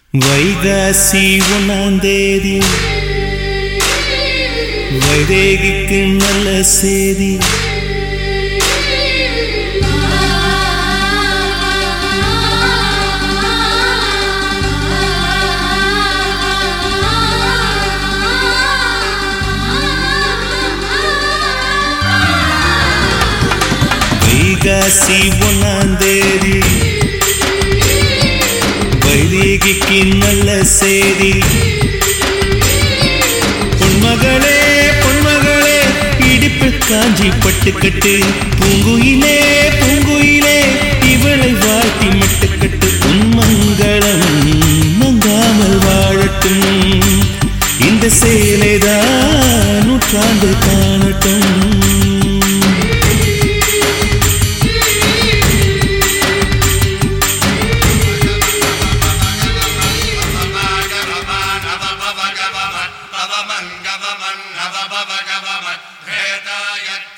வைகாசி ஒன்னாம் தேதி வைதேகிக்கு நல்ல செய்தி வைகாசி ஒன்னாம் தேதி வைதேகிக்கு நல்ல செய்தி பொன்மகளே பொன்மகளே இடிப்பில் காஞ்சி பட்டுக்கட்டு பூங்குயிலே பூங்குயிலே இவளை வாழ்த்தி மட்டுக்கட்டு உன்மங்களம் மங்காமல் வாழட்டும் இந்த சேலைதான் நூற்றாண்டு காணட்டும் Navamangavaman, Navabhavagavan, Vedayat